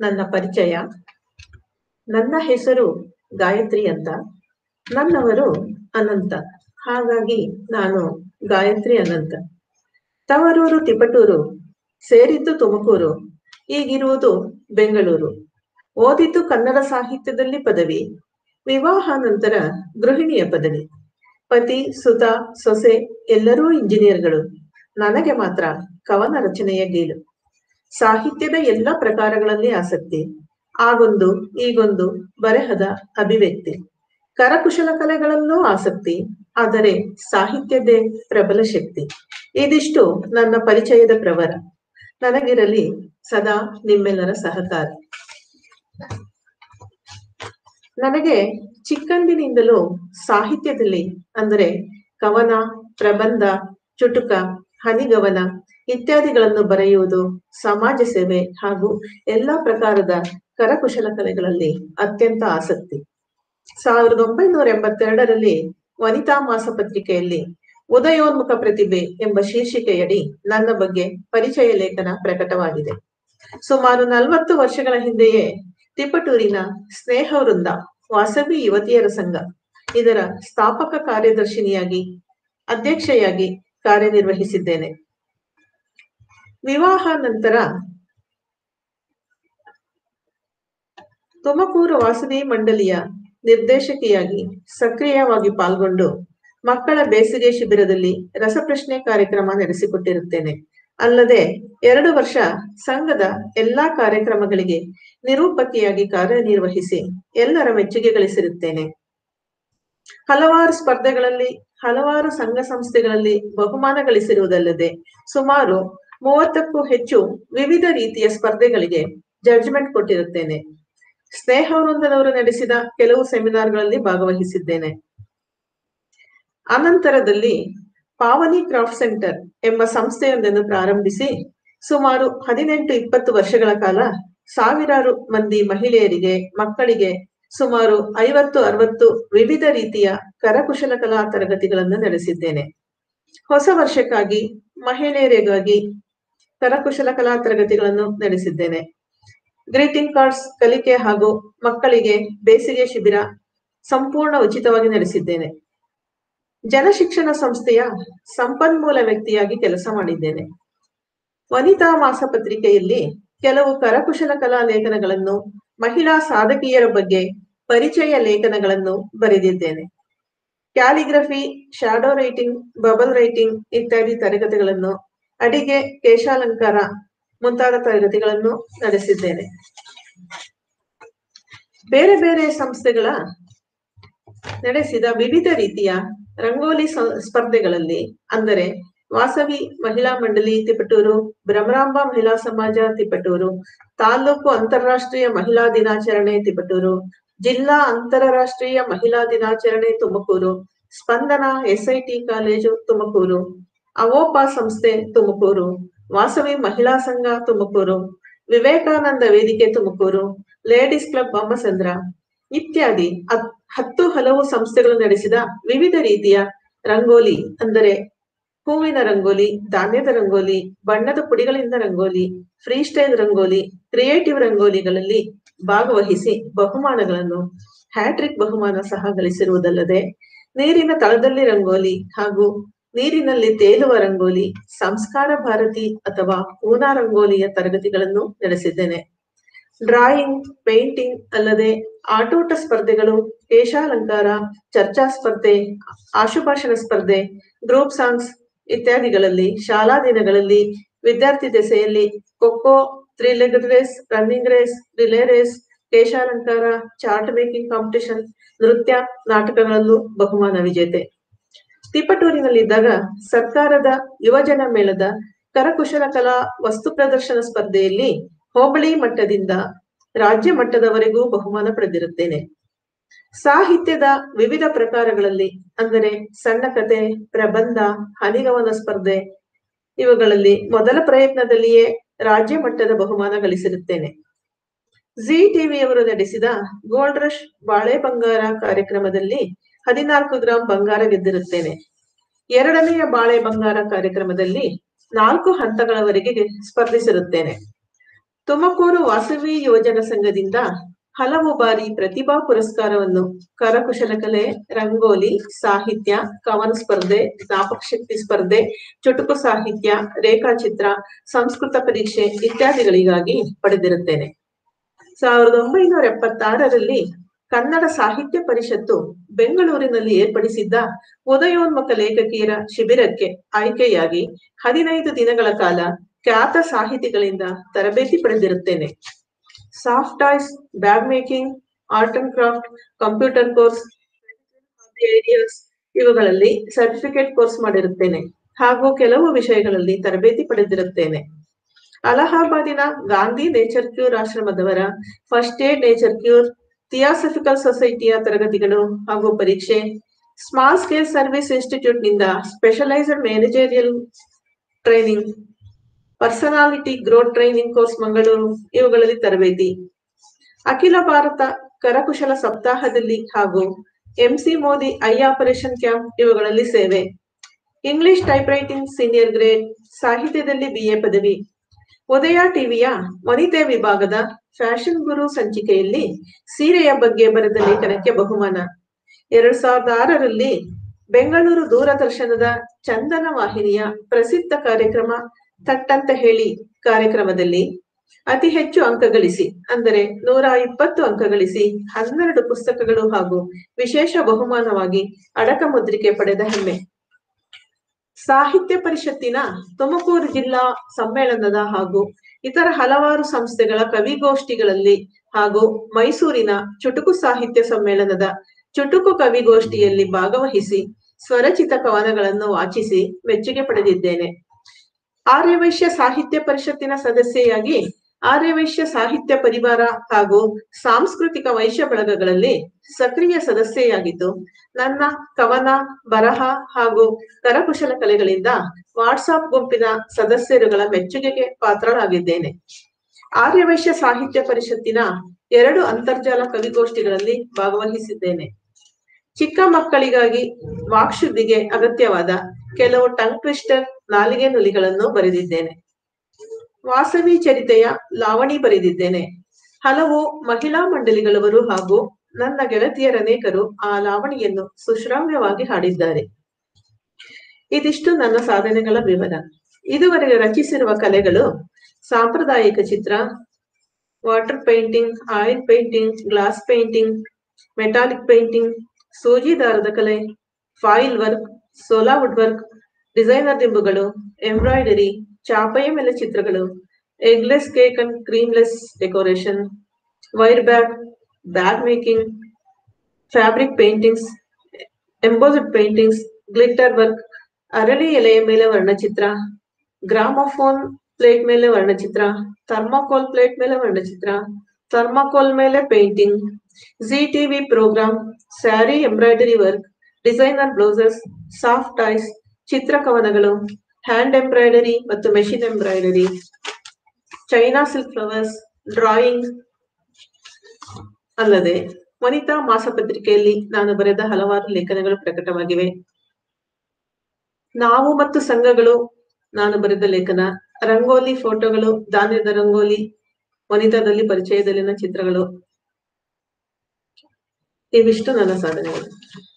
ನನ್ನ ಪರಿಚಯ ನನ್ನ ಹೆಸರು ಗಾಯತ್ರಿ ಅಂತ ನನ್ನವರು ಅನಂತ ಹಾಗಾಗಿ ನಾನು ಗಾಯತ್ರಿ ಅನಂತ ತವರೂರು ತಿಪಟೂರು ಸೇರಿದ್ದು ತುಮಕೂರು ಈಗಿರುವುದು ಬೆಂಗಳೂರು ಓದಿದ್ದು ಕನ್ನಡ ಸಾಹಿತ್ಯದಲ್ಲಿ ಪದವಿ ವಿವಾಹ ನಂತರ ಗೃಹಿಣಿಯ ಪದವಿ ಪತಿ ಸುತ ಸೊಸೆ ಎಲ್ಲರೂ ಇಂಜಿನಿಯರ್ಗಳು ನನಗೆ ಮಾತ್ರ ಕವನ ರಚನೆಯ ಗೀಳು ಸಾಹಿತ್ಯದ ಎಲ್ಲ ಪ್ರಕಾರಗಳಲ್ಲಿ ಆಸಕ್ತಿ ಆಗೊಂದು ಈಗೊಂದು ಬರೆಹದ ಅಭಿವ್ಯಕ್ತಿ ಕರಕುಶಲ ಕಲೆಗಳಲ್ಲೂ ಆಸಕ್ತಿ ಆದರೆ ಸಾಹಿತ್ಯದೇ ಪ್ರಬಲ ಶಕ್ತಿ ಇದಿಷ್ಟು ನನ್ನ ಪರಿಚಯದ ಪ್ರವರ ನನಗಿರಲಿ ಸದಾ ನಿಮ್ಮೆಲ್ಲರ ಸಹಕಾರ ನನಗೆ ಚಿಕ್ಕಂದಿನಿಂದಲೂ ಸಾಹಿತ್ಯದಲ್ಲಿ ಅಂದರೆ ಕವನ ಪ್ರಬಂಧ ಚುಟುಕ ಹನಿಗವನ ಇತ್ಯಾದಿಗಳನ್ನು ಬರೆಯುವುದು ಸಮಾಜ ಸೇವೆ ಹಾಗೂ ಎಲ್ಲಾ ಪ್ರಕಾರದ ಕರಕುಶಲ ಕಲೆಗಳಲ್ಲಿ ಅತ್ಯಂತ ಆಸಕ್ತಿ ಸಾವಿರದ ಒಂಬೈನೂರ ಎಂಬತ್ತೆರಡರಲ್ಲಿ ವನಿತಾ ಮಾಸ ಪತ್ರಿಕೆಯಲ್ಲಿ ಉದಯೋನ್ಮುಖ ಪ್ರತಿಭೆ ಎಂಬ ಶೀರ್ಷಿಕೆಯಡಿ ನನ್ನ ಬಗ್ಗೆ ಪರಿಚಯ ಲೇಖನ ಪ್ರಕಟವಾಗಿದೆ ಸುಮಾರು ನಲವತ್ತು ವರ್ಷಗಳ ಹಿಂದೆಯೇ ತಿಪಟೂರಿನ ಸ್ನೇಹ ವೃಂದ ವಾಸವಿ ಯುವತಿಯರ ಸಂಘ ಇದರ ಸ್ಥಾಪಕ ಕಾರ್ಯದರ್ಶಿನಿಯಾಗಿ ಅಧ್ಯಕ್ಷೆಯಾಗಿ ಕಾರ್ಯನಿರ್ವಹಿಸಿದ್ದೇನೆ ವಿವಾಹ ನಂತರ ತುಮಕೂರು ವಾಸವಿ ಮಂಡಳಿಯ ನಿರ್ದೇಶಕಿಯಾಗಿ ಸಕ್ರಿಯವಾಗಿ ಪಾಲ್ಗೊಂಡು ಮಕ್ಕಳ ಬೇಸಿಗೆ ಶಿಬಿರದಲ್ಲಿ ರಸಪ್ರಶ್ನೆ ಕಾರ್ಯಕ್ರಮ ನಡೆಸಿಕೊಟ್ಟಿರುತ್ತೇನೆ ಅಲ್ಲದೆ ಎರಡು ವರ್ಷ ಸಂಘದ ಎಲ್ಲಾ ಕಾರ್ಯಕ್ರಮಗಳಿಗೆ ನಿರೂಪಕಿಯಾಗಿ ಕಾರ್ಯನಿರ್ವಹಿಸಿ ಎಲ್ಲರ ಮೆಚ್ಚುಗೆ ಗಳಿಸಿರುತ್ತೇನೆ ಹಲವಾರು ಸ್ಪರ್ಧೆಗಳಲ್ಲಿ ಹಲವಾರು ಸಂಘ ಸಂಸ್ಥೆಗಳಲ್ಲಿ ಬಹುಮಾನ ಗಳಿಸಿರುವುದಲ್ಲದೆ ಸುಮಾರು ಮೂವತ್ತಕ್ಕೂ ಹೆಚ್ಚು ವಿವಿಧ ರೀತಿಯ ಸ್ಪರ್ಧೆಗಳಿಗೆ ಜಡ್ಜ್ಮೆಂಟ್ ಕೊಟ್ಟಿರುತ್ತೇನೆ ಸ್ನೇಹ ವೃಂದದವರು ನಡೆಸಿದ ಕೆಲವು ಸೆಮಿನಾರ್ಗಳಲ್ಲಿ ಭಾಗವಹಿಸಿದ್ದೇನೆ ಅನಂತರದಲ್ಲಿ ಪಾವನಿ ಕ್ರಾಫ್ಟ್ ಸೆಂಟರ್ ಎಂಬ ಸಂಸ್ಥೆಯೊಂದನ್ನು ಪ್ರಾರಂಭಿಸಿ ಸುಮಾರು ಹದಿನೆಂಟು ಇಪ್ಪತ್ತು ವರ್ಷಗಳ ಕಾಲ ಸಾವಿರಾರು ಮಂದಿ ಮಹಿಳೆಯರಿಗೆ ಮಕ್ಕಳಿಗೆ ಸುಮಾರು ಐವತ್ತು ಅರವತ್ತು ವಿವಿಧ ರೀತಿಯ ಕರಕುಶಲ ಕಲಾ ತರಗತಿಗಳನ್ನು ನಡೆಸಿದ್ದೇನೆ ಹೊಸ ವರ್ಷಕ್ಕಾಗಿ ಮಹಿಳೆಯರಿಗಾಗಿ ಕರಕುಶಲ ಕಲಾ ತರಗತಿಗಳನ್ನು ನಡೆಸಿದ್ದೇನೆ ಗ್ರೀಟಿಂಗ್ ಕಾರ್ಡ್ಸ್ ಕಲಿಕೆ ಹಾಗೂ ಮಕ್ಕಳಿಗೆ ಬೇಸಿಗೆ ಶಿಬಿರ ಸಂಪೂರ್ಣ ಉಚಿತವಾಗಿ ನಡೆಸಿದ್ದೇನೆ ಜನಶಿಕ್ಷಣ ಸಂಸ್ಥೆಯ ಸಂಪನ್ಮೂಲ ವ್ಯಕ್ತಿಯಾಗಿ ಕೆಲಸ ಮಾಡಿದ್ದೇನೆ ವನಿತಾ ಮಾಸ ಪತ್ರಿಕೆಯಲ್ಲಿ ಕೆಲವು ಕರಕುಶಲ ಕಲಾ ಲೇಖನಗಳನ್ನು ಮಹಿಳಾ ಸಾಧಕಿಯರ ಬಗ್ಗೆ ಪರಿಚಯ ಲೇಖನಗಳನ್ನು ಬರೆದಿದ್ದೇನೆ calligraphy shadow writing bubble writing ಇತ್ಯಾದಿ ತರಗತಿಗಳನ್ನು ಅಡಿಗೆ ಕೇಶಾಲಂಕಾರ ಮುಂತಾದ ತರಗತಿಗಳನ್ನು ನಡೆಸಿದ್ದೇನೆ ಬೇರೆ ಬೇರೆ ಸಂಸ್ಥೆಗಳ ನಡೆಸಿದ ವಿವಿಧ ರೀತಿಯ ರಂಗೋಲಿ ಸ್ಪರ್ಧೆಗಳಲ್ಲಿ ಅಂದರೆ ವಾಸವಿ ಮಹಿಳಾ ಮಂಡಳಿ ತಿಪಟೂರು ಭ್ರಮರಾಂಬ ಮಹಿಳಾ ಸಮಾಜ ತಿಪಟೂರು ತಾಲೂಕು ಅಂತಾರಾಷ್ಟ್ರೀಯ ಮಹಿಳಾ ದಿನಾಚರಣೆ ತಿಪಟೂರು ಜಿಲ್ಲಾ ಅಂತಾರಾಷ್ಟ್ರೀಯ ಮಹಿಳಾ ದಿನಾಚರಣೆ ತುಮಕೂರು ಸ್ಪಂದನ ಎಸ್ಐಟಿ ಕಾಲೇಜು ತುಮಕೂರು ಅವೋಪ ಸಂಸ್ಥೆ ತುಮಕೂರು ವಾಸವಿ ಮಹಿಳಾ ಸಂಘ ತುಮಕೂರು ವಿವೇಕಾನಂದ ವೇದಿಕೆ ತುಮಕೂರು ಲೇಡೀಸ್ ಕ್ಲಬ್ ಬೊಮ್ಮಸಂದ್ರ ಇತ್ಯಾದಿ ಹತ್ತು ಹಲವು ಕ್ರಿಯೇಟಿವ್ ನಡೆಸಿದ ವಿವಿಧ ರೀತಿಯ ರಂಗೋಲಿ ಅಂದರೆ ಹೂವಿನ ರಂಗೋಲಿ ಧಾನ್ಯದ ರಂಗೋಲಿ ಬಣ್ಣದ ಪುಡಿಗಳಿಂದ rangoli free style rangoli creative ರಂಗೋಲಿಗಳಲ್ಲಿ ಭಾಗವಹಿಸಿ ಬಹುಮಾನಗಳನ್ನು ಹ್ಯಾಟ್ರಿಕ್ ಬಹುಮಾನ ಸಹ ಗಳಿಸಿರುವುದಲ್ಲದೆ ನೀರಿನ ತಳದಲ್ಲಿ ರಂಗೋಲಿ ಹಾಗೂ ನೀರಿನಲ್ಲಿ ತೇಲುವ ರಂಗೋಲಿ ಸಂಸ್ಕಾರ ಭಾರತಿ ಅಥವಾ ಪೂನಾ ರಂಗೋಲಿಯ ತರಗತಿಗಳನ್ನು ನಡೆಸಿದ್ದೇನೆ ಡ್ರಾಯಿಂಗ್ ಪೇಂಟಿಂಗ್ ಅಲ್ಲದೆ ಆಟೋಟ ಸ್ಪರ್ಧೆಗಳು ಕೇಶಾಲಂಕಾರ ಚರ್ಚಾ ಸ್ಪರ್ಧೆ ಆಶುಭಾಷಣ ಸ್ಪರ್ಧೆ ಗ್ರೂಪ್ ಸಾಂಗ್ಸ್ ಇತ್ಯಾದಿಗಳಲ್ಲಿ ಶಾಲಾ ದಿನಗಳಲ್ಲಿ ವಿದ್ಯಾರ್ಥಿ ದೆಸೆಯಲ್ಲಿ kho kho three leg race running race relay race ಕೇಶಾಲಂಕಾರ ಚಾರ್ಟ್ ಮೇಕಿಂಗ್ ಕಾಂಪಿಟಿಷನ್ ನೃತ್ಯ ನಾಟಕಗಳಲ್ಲೂ ಬಹುಮಾನ ವಿಜೇತೆ ತಿಪಟೂರಿನಲ್ಲಿದ್ದಾಗ ಸರ್ಕಾರದ ಯುವಜನ ಮೇಳದ ಕರಕುಶಲ ಕಲಾ ವಸ್ತು ಪ್ರದರ್ಶನ ಸ್ಪರ್ಧೆಯಲ್ಲಿ ಹೋಬಳಿ ಮಟ್ಟದಿಂದ ರಾಜ್ಯ ಮಟ್ಟದವರೆಗೂ ಬಹುಮಾನ ಪಡೆದಿರುತ್ತೇನೆ ಸಾಹಿತ್ಯದ ವಿವಿಧ ಪ್ರಕಾರಗಳಲ್ಲಿ ಅಂದರೆ ಸಣ್ಣ ಕತೆ ಪ್ರಬಂಧ ಹನಿಗವನ ಸ್ಪರ್ಧೆ ಇವುಗಳಲ್ಲಿ ಮೊದಲ ಪ್ರಯತ್ನದಲ್ಲಿಯೇ ರಾಜ್ಯ ಮಟ್ಟದ ಬಹುಮಾನ ಗಳಿಸಿರುತ್ತೇನೆ ಜಿ ಟಿವಿಯವರು ನಡೆಸಿದ ಗೋಲ್ಡ್ ರಶ್ ಬಾಳೆ ಬಂಗಾರ ಕಾರ್ಯಕ್ರಮದಲ್ಲಿ ಹದಿನಾಲ್ಕು ಗ್ರಾಂ ಬಂಗಾರ ಗೆದ್ದಿರುತ್ತೇನೆ ಎರಡನೆಯ ಬಾಳೆ ಬಂಗಾರ ಕಾರ್ಯಕ್ರಮದಲ್ಲಿ ನಾಲ್ಕು ಹಂತಗಳವರೆಗೆ ಸ್ಪರ್ಧಿಸಿರುತ್ತೇನೆ ತುಮಕೂರು ವಾಸವಿ ಯೋಜನಾ ಸಂಘದಿಂದ ಹಲವು ಬಾರಿ ಪ್ರತಿಭಾ ಪುರಸ್ಕಾರವನ್ನು ಕರಕುಶಲಕಲೆ ರಂಗೋಲಿ ಸಾಹಿತ್ಯ ಕವನ ಸ್ಪರ್ಧೆ ಜ್ಞಾಪಕ ಶಕ್ತಿ ಸ್ಪರ್ಧೆ ಚುಟುಕು ಸಾಹಿತ್ಯ ರೇಖಾಚಿತ್ರ ಸಂಸ್ಕೃತ ಪರೀಕ್ಷೆ ಇತ್ಯಾದಿಗಳಿಗಾಗಿ ಪಡೆದಿರುತ್ತೇನೆ ಸಾವಿರದ ಒಂಬೈನೂರ ಎಪ್ಪತ್ತಾರರಲ್ಲಿ ಕನ್ನಡ ಸಾಹಿತ್ಯ ಪರಿಷತ್ತು ಬೆಂಗಳೂರಿನಲ್ಲಿ ಏರ್ಪಡಿಸಿದ್ದ ಉದಯೋನ್ಮುಖ ಲೇಖಕಿಯರ ಶಿಬಿರಕ್ಕೆ ಆಯ್ಕೆಯಾಗಿ ಹದಿನೈದು ದಿನಗಳ ಕಾಲ ಖ್ಯಾತ ಸಾಹಿತಿಗಳಿಂದ ತರಬೇತಿ ಪಡೆದಿರುತ್ತೇನೆ soft toys bag making art and craft computer course ideas ಇವುಗಳಲ್ಲಿ ಸರ್ಟಿಫಿಕೇಟ್ ಕೋರ್ಸ್ ಮಾಡಿರುತ್ತೇನೆ ಹಾಗೂ ಕೆಲವು ವಿಷಯಗಳಲ್ಲಿ ತರಬೇತಿ ಪಡೆದಿರುತ್ತೇನೆ ಅಲಹಾಬಾದಿನ ಗಾಂಧಿ ನೇಚರ್ ಕ್ಯೂರ್ ಆಶ್ರಮದವರ first aid nature cure theosophical ಸೊಸೈಟಿಯ ತರಗತಿಗಳು ಹಾಗೂ ಪರೀಕ್ಷೆ ಸ್ಮಾಲ್ ಸ್ಕೇಲ್ ಸರ್ವಿಸ್ ಇನ್ಸ್ಟಿಟ್ಯೂಟ್ ನಿಂದ specialised managerial training personality growth training course Mangaluru ಇವುಗಳಲ್ಲಿ ತರಬೇತಿ ಅಖಿಲ ಭಾರತ ಕರಕುಶಲ ಸಪ್ತಾಹದಲ್ಲಿ ಹಾಗೂ M C Modi eye operation camp ಇವುಗಳಲ್ಲಿ ಸೇವೆ English type writing senior grade ಸಾಹಿತ್ಯದಲ್ಲಿ ಬಿಎ ಪದವಿ ಉದಯ ಟಿವಿಯ ವನಿತೆ ವಿಭಾಗದ ಫ್ಯಾಷನ್ ಗುರು ಸಂಚಿಕೆಯಲ್ಲಿ ಸೀರೆಯ ಬಗ್ಗೆ ಬರೆದ ಲೇಖನಕ್ಕೆ ಬಹುಮಾನ ಎರಡ್ ಸಾವಿರದ ಆರರಲ್ಲಿ ಬೆಂಗಳೂರು ದೂರದರ್ಶನದ ಚಂದನ ವಾಹಿನಿಯ ಪ್ರಸಿದ್ಧ ಕಾರ್ಯಕ್ರಮ ತಟ್ಟಂತ ಹೇಳಿ ಕಾರ್ಯಕ್ರಮದಲ್ಲಿ ಅತಿ ಹೆಚ್ಚು ಅಂಕ ಗಳಿಸಿ ಅಂದರೆ ನೂರ ಇಪ್ಪತ್ತು ಅಂಕ ಗಳಿಸಿ ಹನ್ನೆರಡು ಪುಸ್ತಕಗಳು ಹಾಗೂ ವಿಶೇಷ ಬಹುಮಾನವಾಗಿ ಅಡಕ ಮುದ್ರಿಕೆ ಪಡೆದ ಹೆಮ್ಮೆ ಸಾಹಿತ್ಯ ಪರಿಷತ್ತಿನ ತುಮಕೂರು ಜಿಲ್ಲಾ ಸಮ್ಮೇಳನದ ಹಾಗೂ ಇತರ ಹಲವಾರು ಸಂಸ್ಥೆಗಳ ಕವಿಗೋಷ್ಠಿಗಳಲ್ಲಿ ಹಾಗೂ ಮೈಸೂರಿನ ಚುಟುಕು ಸಾಹಿತ್ಯ ಸಮ್ಮೇಳನದ ಚುಟುಕು ಕವಿಗೋಷ್ಠಿಯಲ್ಲಿ ಭಾಗವಹಿಸಿ ಸ್ವರಚಿತ ಕವನಗಳನ್ನು ವಾಚಿಸಿ ಮೆಚ್ಚುಗೆ ಪಡೆದಿದ್ದೇನೆ ಆರ್ಯವೈಶ್ಯ ಸಾಹಿತ್ಯ ಪರಿಷತ್ತಿನ ಸದಸ್ಯೆಯಾಗಿ ಆರ್ಯವೈಶ್ಯ ಸಾಹಿತ್ಯ ಪರಿವಾರ ಹಾಗೂ ಸಾಂಸ್ಕೃತಿಕ ವೈಶ್ಯ ಬಳಗಗಳಲ್ಲಿ ಸಕ್ರಿಯ ಸದಸ್ಯೆಯಾಗಿದ್ದು ನನ್ನ ಕವನ ಬರಹ ಹಾಗೂ ಕರಕುಶಲ ಕಲೆಗಳಿಂದ ವಾಟ್ಸಾಪ್ ಗುಂಪಿನ ಸದಸ್ಯರುಗಳ ಮೆಚ್ಚುಗೆಗೆ ಪಾತ್ರಳಾಗಿದ್ದೇನೆ ಆರ್ಯವೈಶ್ಯ ಸಾಹಿತ್ಯ ಪರಿಷತ್ತಿನ ಎರಡು ಅಂತರ್ಜಾಲ ಕವಿಗೋಷ್ಠಿಗಳಲ್ಲಿ ಭಾಗವಹಿಸಿದ್ದೇನೆ ಚಿಕ್ಕ ಮಕ್ಕಳಿಗಾಗಿ ವಾಕ್ಶುದ್ಧಿಗೆ ಅಗತ್ಯವಾದ ಕೆಲವು ಟಂಗ್ ಟ್ವಿಸ್ಟರ್ ನಾಲಿಗೆ ನುಲಿಗಳನ್ನು ಬರೆದಿದ್ದೇನೆ ವಾಸವಿ ಚರಿತೆಯ ಲಾವಣಿ ಬರೆದಿದ್ದೇನೆ ಹಲವು ಮಹಿಳಾ ಮಂಡಳಿಗಳವರು ಹಾಗೂ ನನ್ನ ಗೆಳತಿಯರನೇಕರು ಆ ಲಾವಣಿಯನ್ನು ಸುಶ್ರಾವ್ಯವಾಗಿ ಹಾಡಿದ್ದಾರೆ ಇದಿಷ್ಟು ನನ್ನ ಸಾಧನೆಗಳ ವಿವರ ಇದುವರೆಗೆ ರಚಿಸಿರುವ ಕಲೆಗಳು ಸಾಂಪ್ರದಾಯಿಕ ಚಿತ್ರ water painting oil painting glass painting metallic painting ಸೂಜಿ ದಾರದ ಕಲೆ foil work sola wood work designer ದಿಂಬುಗಳು ಎಂಬ್ರಾಯ್ಡರಿ ಚಾಪೆಯ ಮೇಲೆ ಚಿತ್ರಗಳು eggless cake and creamless decoration wire bag bag making fabric paintings embossed paintings glitter work ಅರಳಿ ಎಲೆಯ ಮೇಲೆ ವರ್ಣಚಿತ್ರ ಗ್ರಾಮೋಫೋನ್ ಪ್ಲೇಟ್ ಮೇಲೆ ವರ್ಣಚಿತ್ರ ಥರ್ಮಾಕೋಲ್ ಪ್ಲೇಟ್ ಮೇಲೆ ವರ್ಣಚಿತ್ರ ಥರ್ಮಾಕೋಲ್ ಮೇಲೆ painting Zee TV programme sari embroidery work designer blouses soft toys ಚಿತ್ರಕವನಗಳು hand embroidery ಮತ್ತು machine embroidery China silk flowers drawing ಅಲ್ಲದೆ ವನಿತಾ ಮಾಸಪತ್ರಿಕೆಯಲ್ಲಿ ನಾನು ಬರೆದ ಹಲವಾರು ಲೇಖನಗಳು ಪ್ರಕಟವಾಗಿವೆ ನಾವು ಮತ್ತು ಸಂಘಗಳು ನಾನು ಬರೆದ ಲೇಖನ ರಂಗೋಲಿ ಫೋಟೋಗಳು ಧಾನ್ಯದ ರಂಗೋಲಿ ವನಿತಾದಲ್ಲಿ ಪರಿಚಯದಲ್ಲಿನ ಚಿತ್ರಗಳು ಇವಿಷ್ಟು ನನ್ನ ಸಾಧನೆಗಳು